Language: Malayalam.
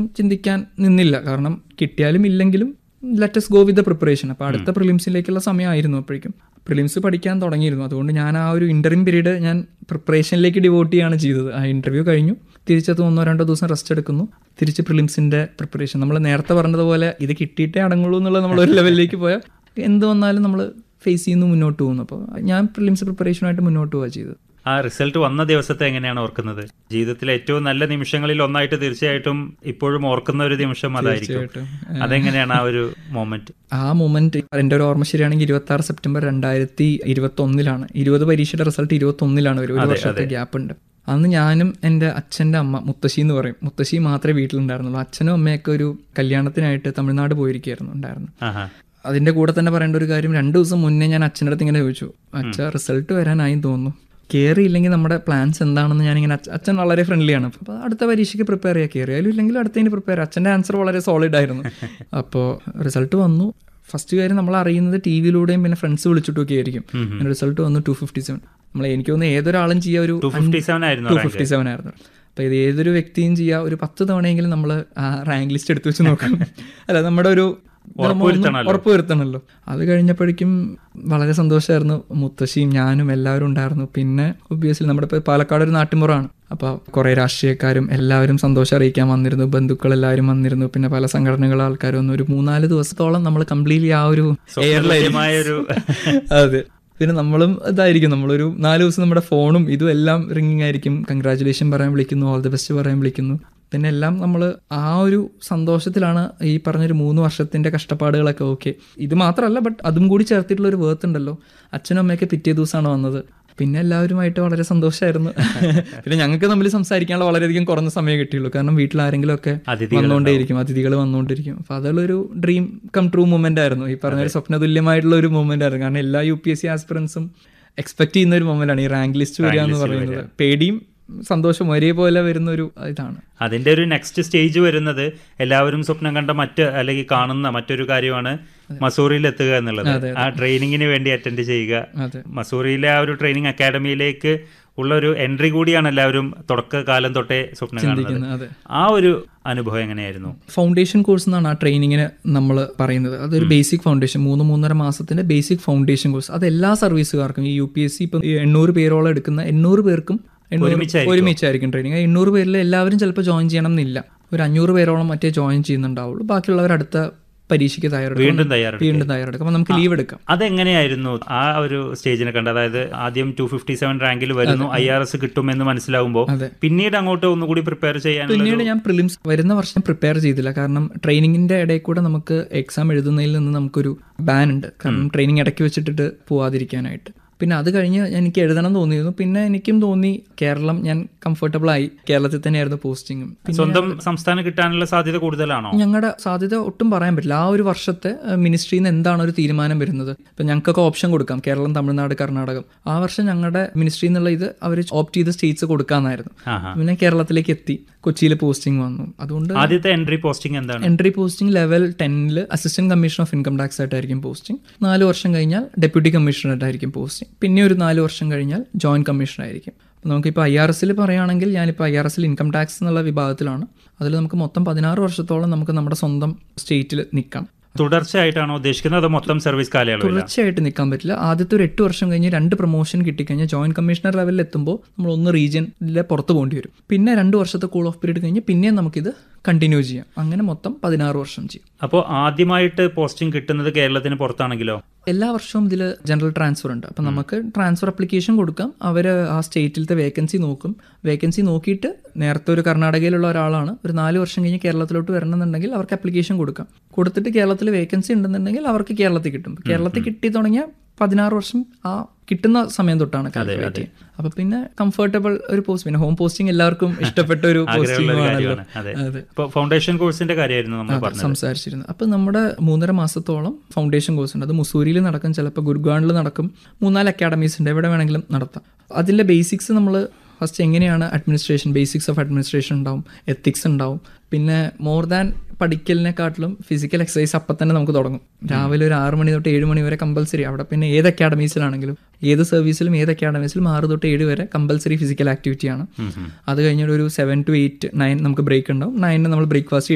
ചിന്തിക്കാൻ നിന്നില്ല കാരണം കിട്ടിയാലും ഇല്ലെങ്കിലും let's go with the preparation അപ്പോൾ അടുത്ത പ്രിലിംസിലേക്കുള്ള സമയമായിരുന്നു അപ്പോഴേക്കും പ്രിലിംസ് പഠിക്കാൻ തുടങ്ങിയിരുന്നു അതുകൊണ്ട് ഞാൻ ആ ഒരു ഇന്റർവ്യൂ പീരീഡ് ഞാൻ പ്രിപ്പറേഷനിലേക്ക് ഡിവോട്ട് ചെയ്യാണ് ചെയ്തത് ആ ഇന്റർവ്യൂ കഴിഞ്ഞു തിരിച്ചത് ഒന്നോ രണ്ടോ ദിവസം റെസ്റ്റ് എടുക്കുന്നു തിരിച്ച് പ്രിലിംസിന്റെ പ്രിപ്പറേഷൻ നമ്മൾ നേരത്തെ പറഞ്ഞതുപോലെ ഇത് കിട്ടിയിട്ടേ അടങ്ങുള്ളൂ എന്നുള്ള നമ്മൾ ഒരു ലെവലിലേക്ക് പോയാൽ എന്ത് വന്നാലും നമ്മൾ ഫേസ് ചെയ്യുന്നു മുന്നോട്ട് പോകുന്നു അപ്പോൾ ഞാൻ പ്രിലിംസ് പ്രിപ്പറേഷനായിട്ട് മുന്നോട്ട് പോവുക ചെയ്തത് ആ റിസൾട്ട് വന്ന ദിവസത്തെ എങ്ങനെയാണ് ഓർക്കുന്നത് ജീവിതത്തിലെ ഏറ്റവും നല്ല നിമിഷങ്ങളിൽ ഒന്നായിട്ട് തീർച്ചയായിട്ടും ഇപ്പോഴും ഓർക്കുന്ന ഒരു നിമിഷം അതായിരിക്കും തീർച്ചയായിട്ടും. അതെങ്ങനെയാണ് ആ ഒരു മൊമെന്റ് ആ മൊമെന്റ് എൻ്റെ ഒരു ഓർമ്മ ശരിയാണെങ്കിൽ ഇരുപത്തി ആറ് സെപ്റ്റംബർ രണ്ടായിരത്തി ഇരുപത്തി ഒന്നിലാണ് ഇരുപത് പരീക്ഷയുടെ റിസൾട്ട് ഇരുപത്തി ഒന്നിലാണ് ഒരു ഒരു വർഷത്തെ ഗ്യാപ്പ് ഉണ്ട് അന്ന് ഞാനും എൻ്റെ അച്ഛൻ്റെ അമ്മ മുത്തശ്ശി എന്ന് പറയും മുത്തശ്ശി മാത്രമേ വീട്ടിലുണ്ടായിരുന്നുള്ളൂ അച്ഛനും അമ്മയൊക്കെ ഒരു കല്യാണത്തിനായിട്ട് തമിഴ്നാട് പോയിരിക്കുകയായിരുന്നു ഉണ്ടായിരുന്നു ആഹാ അതിന്റെ കൂടെ തന്നെ പറയേണ്ട ഒരു കാര്യം രണ്ടു ദിവസം മുന്നേ ഞാൻ അച്ഛൻ്റെ അടുത്ത് ഇങ്ങനെ ചോദിച്ചു അച്ഛ റിസൾട്ട് വരാനായി തോന്നുന്നു കയറിയില്ലെങ്കിൽ നമ്മുടെ പ്ലാൻസ് എന്താണെന്ന് ഞാനിങ്ങനെ അച്ഛ- അച്ഛൻ വളരെ ഫ്രണ്ട്ലിയാണ് അപ്പോൾ അടുത്ത പരീക്ഷയ്ക്ക് പ്രിപ്പയർ ചെയ്യുക കയറിയാലും ഇല്ലെങ്കിലും അടുത്തതിന് പ്രിപ്പയർ അച്ഛൻ്റെ ആൻസർ വളരെ സോളിഡ് ആയിരുന്നു അപ്പോൾ റിസൾട്ട് വന്നു ഫസ്റ്റ് കാര്യം നമ്മൾ അറിയുന്നത് ടി വിയിലൂടെയും പിന്നെ ഫ്രണ്ട്സ് വിളിച്ചിട്ടൊക്കെ ആയിരിക്കും റിസൾട്ട് വന്നു ടു ഫിഫ്റ്റി സെവൻ നമ്മൾ എനിക്ക് തോന്നുന്നു ഏതൊരാളും ചെയ്യുക ഒരു ടു ഫിഫ്റ്റി സെവൻ ആയിരുന്നു ടു rank. ഫിഫ്റ്റി സെവൻ ആയിരുന്നു അപ്പോൾ ഇത് ഏതൊരു വ്യക്തിയും ചെയ്യുക ഒരു പത്ത് തവണയെങ്കിലും നമ്മൾ ആ റാങ്ക് ലിസ്റ്റ് എടുത്തു വെച്ച് നോക്കണം അല്ല നമ്മുടെ ഒരു ഉറപ്പുവരുത്തണമല്ലോ. ഉറപ്പുവരുത്തണമല്ലോ അത് കഴിഞ്ഞപ്പോഴേക്കും വളരെ സന്തോഷമായിരുന്നു മുത്തശ്ശിയും ഞാനും എല്ലാവരും ഉണ്ടായിരുന്നു പിന്നെ ഒബ്വിയസ്ലി നമ്മുടെ ഇപ്പോൾ പാലക്കാട് ഒരു നാട്ടിൻപുറമാണ് അപ്പോൾ കുറേ രാഷ്ട്രീയക്കാരും എല്ലാവരും സന്തോഷം അറിയിക്കാൻ വന്നിരുന്നു ബന്ധുക്കൾ എല്ലാവരും വന്നിരുന്നു പിന്നെ പല സംഘടനകളെ ആൾക്കാരും വന്നു ഒരു മൂന്നാല് ദിവസത്തോളം നമ്മൾ കംപ്ലീറ്റ്ലി ആ ഒരു സ്വപ്നതുല്യമായ ഒരു- അതെ പിന്നെ നമ്മളും ഇതായിരിക്കും നമ്മളൊരു നാല് ദിവസം നമ്മുടെ ഫോണും ഇതും എല്ലാം റിംഗിങ് ആയിരിക്കും കൺഗ്രാറ്റുലേഷൻ പറയാൻ വിളിക്കുന്നു ഓൾ ദി ബെസ്റ്റ് പറയാൻ വിളിക്കുന്നു പിന്നെ എല്ലാം നമ്മൾ ആ ഒരു സന്തോഷത്തിലാണ് ഈ പറഞ്ഞൊരു മൂന്ന് വർഷത്തിന്റെ കഷ്ടപ്പാടുകളൊക്കെ ഓക്കെ ഇത് മാത്രമല്ല ബട്ട് അതും കൂടി ചേർത്തിട്ടുള്ള ഒരു വേർത്ത് ഉണ്ടല്ലോ അച്ഛനും അമ്മയൊക്കെ പിറ്റേ ദിവസമാണ് വന്നത് പിന്നെ എല്ലാവരുമായിട്ട് വളരെ സന്തോഷമായിരുന്നു പിന്നെ ഞങ്ങൾക്ക് തമ്മിൽ സംസാരിക്കാനുള്ള വളരെയധികം കുറഞ്ഞ സമയം കിട്ടിയുള്ളൂ കാരണം വീട്ടിൽ ആരെങ്കിലും ഒക്കെ അതിഥികൾ വന്നുകൊണ്ടേയിരിക്കും അതിഥികൾ വന്നുകൊണ്ടിരിക്കും അപ്പൊ അതുള്ളൊരു ഡ്രീം കം ട്രൂ മൂമെന്റ് ആയിരുന്നു ഈ പറഞ്ഞ ഒരു സ്വപ്നതുല്യമായിട്ടുള്ള ഒരു മൂമെന്റ് ആയിരുന്നു കാരണം എല്ലാ യു പി എസ് സി ആസ്പിറൻസും എക്സ്പെക്ട് ചെയ്യുന്ന ഒരു മൂമെന്റ് ആണ് ഈ റാങ്ക് ലിസ്റ്റ് വരിക എന്ന് പറയുന്നത് പേടിയും സന്തോഷവും ഒരേപോലെ വരുന്ന ഒരു ഇതാണ് അതിന്റെ ഒരു നെക്സ്റ്റ് സ്റ്റേജ് വരുന്നത് എല്ലാവരും സ്വപ്നം കണ്ട മറ്റ് അല്ലെങ്കിൽ കാണുന്ന മറ്റൊരു കാര്യമാണ് മസൂറിയിൽ എത്തുക എന്നുള്ളത് ആ ട്രെയിനിങ്ങിന് വേണ്ടി അറ്റൻഡ് ചെയ്യുക അതെ മസൂറിയിലെ ആ ഒരു ട്രെയിനിങ് അക്കാഡമിയിലേക്ക് ഉള്ള ഒരു എൻട്രി കൂടിയാണ് എല്ലാവരും തുടക്കകാലം തൊട്ടേ സ്വപ്നം കാണുന്നത് അതെ ആ ഒരു അനുഭവം എങ്ങനെയായിരുന്നു ഫൗണ്ടേഷൻ കോഴ്സ് എന്നാണ് ആ ട്രെയിനിങ്ങിന് നമ്മൾ പറയുന്നത് അതൊരു ബേസിക് ഫൗണ്ടേഷൻ മൂന്ന് മൂന്നര മാസത്തിന്റെ ബേസിക് ഫൗണ്ടേഷൻ കോഴ്സ് അത് എല്ലാ സർവീസുകാർക്കും ഈ യു പി എസ് സി ഇപ്പം ഈ എണ്ണൂറ് പേരോളം എടുക്കുന്ന എണ്ണൂറ് പേർക്കും എണ്ണൂറ് ഒരുമിച്ചായിരിക്കും. ഒരുമിച്ചായിരിക്കും ട്രെയിനിങ് ആ എണ്ണൂറ് പേരിൽ എല്ലാവരും ചിലപ്പോൾ ജോയിൻ ചെയ്യണം എന്നില്ല ഒരു അഞ്ഞൂറ് പേരോളം മറ്റേ ജോയിൻ ചെയ്യുന്നുണ്ടാവുള്ളൂ ബാക്കിയുള്ളവർ അടുത്ത പരീക്ഷയ്ക്ക് തയ്യാറെടുക്കും വീണ്ടും തയ്യാറെടുക്കും വീണ്ടും തയ്യാറെടുക്കും അപ്പോൾ നമുക്ക് ലീവ് എടുക്കാം അതെങ്ങനെയായിരുന്നു ആ ഒരു സ്റ്റേജിനെ കണ്ട് അതായത് ആദ്യം ടു ഫിഫ്റ്റി സെവൻ റാങ്കിൽ വരുന്നു ഐ ആർ എസ് കിട്ടുമെന്ന് മനസ്സിലാവുമ്പോൾ അതെ. പിന്നീട് അങ്ങോട്ട് ഒന്നുകൂടി പ്രിപ്പയർ ചെയ്യാനുള്ള പിന്നീട് ഞാൻ പ്രിലിംസ് വരുന്ന വർഷം പ്രിപ്പയർ ചെയ്തില്ല കാരണം ട്രെയിനിങ്ങിന്റെ ഇടയിൽ കൂടെ നമുക്ക് എക്സാം എഴുതുന്നതിൽ നിന്ന് നമുക്കൊരു ബാൻ ഉണ്ട് കാരണം ട്രെയിനിങ് ഇടയ്ക്ക് വെച്ചിട്ടിട്ട് പോവാതിരിക്കാനായിട്ട് പിന്നെ അത് കഴിഞ്ഞ് എനിക്ക് എഴുതണം തോന്നിയിരുന്നു പിന്നെ എനിക്കും തോന്നി കേരളം ഞാൻ കംഫർട്ടബിൾ ആയി കേരളത്തിൽ തന്നെയായിരുന്നു പോസ്റ്റിങ്ങും സ്വന്തം സംസ്ഥാനം കിട്ടാനുള്ള സാധ്യത കൂടുതലാണോ ഞങ്ങളുടെ സാധ്യത ഒട്ടും പറയാൻ പറ്റില്ല ആ ഒരു വർഷത്തെ മിനിസ്ട്രിയിൽ നിന്ന് എന്താണ് ഒരു തീരുമാനം വരുന്നത് ഇപ്പം ഞങ്ങൾക്കൊക്കെ ഓപ്ഷൻ കൊടുക്കാം കേരളം തമിഴ്നാട് കർണാടകം ആ വർഷം ഞങ്ങളുടെ മിനിസ്ട്രിയിൽ നിന്നുള്ള ഇത് അവർ ഓപ്റ്റ് ചെയ്ത സ്റ്റേറ്റ്സ് കൊടുക്കാന്നായിരുന്നു ആഹാ. പിന്നെ കേരളത്തിലേക്ക് എത്തി കൊച്ചിയിൽ പോസ്റ്റിംഗ് വന്നു അതുകൊണ്ട് ആദ്യത്തെ എൻട്രി പോസ്റ്റിംഗ് എന്താണ് എൻട്രി പോസ്റ്റിംഗ് ലെവൽ ടെന്നിൽ assistant commissioner of income tax ആയിട്ടായിരിക്കും പോസ്റ്റിംഗ് നാല് വർഷം കഴിഞ്ഞാൽ ഡെപ്യൂട്ടി കമ്മീഷണർ ആയിട്ടായിരിക്കും പോസ്റ്റിംഗ് പിന്നെ ഒരു നാല് വർഷം കഴിഞ്ഞാൽ ജോയിന്റ് കമ്മീഷണർ ആയിരിക്കും അപ്പോൾ നമുക്കിപ്പോൾ ഐ ആർ എസിൽ പറയുകയാണെങ്കിൽ ഞാനിപ്പോൾ ഐ ആർ എസിൽ ഇൻകം ടാക്സ് എന്നുള്ള വിഭാഗത്തിലാണ് അതിൽ നമുക്ക് മൊത്തം പതിനാറ് വർഷത്തോളം നമുക്ക് നമ്മുടെ സ്വന്തം സ്റ്റേറ്റിൽ നിൽക്കാം തുടർച്ചയായിട്ടാണോ ഉദ്ദേശിക്കുന്നത് അതോ മൊത്തം സർവീസ് കാലയളവിൽ തുടർച്ചയായിട്ട് നിൽക്കാൻ പറ്റില്ല ആദ്യത്തെ ഒരു എട്ട് വർഷം കഴിഞ്ഞ് രണ്ട് പ്രൊമോഷൻ കിട്ടിക്കഴിഞ്ഞാൽ ജോയിന്റ് കമ്മീഷണർ ലെവലിൽ എത്തുമ്പോൾ നമ്മൾ ഒന്ന് റീജിയനിലെ പുറത്ത് പോകേണ്ടി വരും പിന്നെ രണ്ട് വർഷത്തെ കൂൾ ഓഫ് പീരീഡ് കഴിഞ്ഞ് പിന്നെയും നമുക്കിത് കണ്ടിന്യൂ ചെയ്യാം അങ്ങനെ മൊത്തം പതിനാറ് വർഷം ചെയ്യും അപ്പോൾ ആദ്യമായിട്ട് പോസ്റ്റിംഗ് കിട്ടുന്നത് കേരളത്തിന് പുറത്താണെങ്കിലോ എല്ലാ വർഷവും ഇതിൽ ജനറൽ ട്രാൻസ്ഫർ ഉണ്ട് അപ്പം നമുക്ക് ട്രാൻസ്ഫർ അപ്ലിക്കേഷൻ കൊടുക്കാം അവർ ആ സ്റ്റേറ്റിലത്തെ വേക്കൻസി നോക്കും വേക്കൻസി നോക്കിയിട്ട് നേരത്തെ ഒരു കർണാടകയിലുള്ള ഒരാളാണ് ഒരു നാല് വർഷം കഴിഞ്ഞ് കേരളത്തിലോട്ട് വരണമെന്നുണ്ടെങ്കിൽ അവർക്ക് അപ്ലിക്കേഷൻ കൊടുക്കാം കൊടുത്തിട്ട് കേരളത്തിൽ വേക്കൻസി ഉണ്ടെന്നുണ്ടെങ്കിൽ അവർക്ക് കേരളത്തിൽ കിട്ടും കേരളത്തിൽ കിട്ടി തുടങ്ങിയ പതിനാറ് വർഷം ആ കിട്ടുന്ന സമയം തൊട്ടാണ് കാൽക്കുലേറ്റ് ചെയ്യുക അപ്പൊ പിന്നെ കംഫർട്ടബിൾ ഒരു പോസ്റ്റ് പിന്നെ ഹോം പോസ്റ്റിംഗ് എല്ലാവർക്കും ഇഷ്ടപ്പെട്ട ഒരു ആഗ്രഹമുള്ള പോസ്റ്റിംഗ് ഒരു ആണല്ലോ കാര്യമാണ് അതെ അതെ അപ്പോൾ ഫൗണ്ടേഷൻ കോഴ്സിന്റെ കാര്യമായിരുന്നു നമ്മൾ പറഞ്ഞത് സംസാരിച്ചിരുന്നു അപ്പം നമ്മുടെ മൂന്നര മാസത്തോളം ഫൗണ്ടേഷൻ കോഴ്സ് ഉണ്ട് അത് മുസൂരിയിൽ നടക്കും ചിലപ്പോൾ ഗുരുഗ്രാണ്ടിൽ നടക്കും മൂന്നാല് അക്കാഡമീസ് ഉണ്ട് എവിടെ വേണമെങ്കിലും നടത്താം അതിൻ്റെ ബേസിക്സ് നമ്മൾ ഫസ്റ്റ് എങ്ങനെയാണ് അഡ്മിനിസ്ട്രേഷൻ ബേസിക്സ് ഓഫ് അഡ്മിനിസ്ട്രേഷൻ ഉണ്ടാവും എത്തിക്സ് ഉണ്ടാവും പിന്നെ മോർ ദാൻ പഠിക്കലിനെക്കാട്ടിലും ഫിസിക്കൽ എക്സസൈസ് അപ്പം തന്നെ നമുക്ക് തുടങ്ങും രാവിലെ ഒരു ആറ് മണി തൊട്ട് ഏഴ് മണി വരെ കമ്പൽസറി അവിടെ പിന്നെ ഏത് അക്കാഡമീസിലാണെങ്കിലും ഏത് സർവീസിലും ഏത് അക്കാഡമീസിലും ആറ് തൊട്ട് ഏഴ് വരെ കമ്പൽസറി ഫിസിക്കൽ ആക്ടിവിറ്റിയാണ് അത് കഴിഞ്ഞിട്ട് ഒരു സെവൻ ടു എയ്റ്റ് നയൻ നമുക്ക് ബ്രേക്ക് ഉണ്ടാവും നയനിന് നമ്മൾ ബ്രേക്ക്ഫാസ്റ്റ്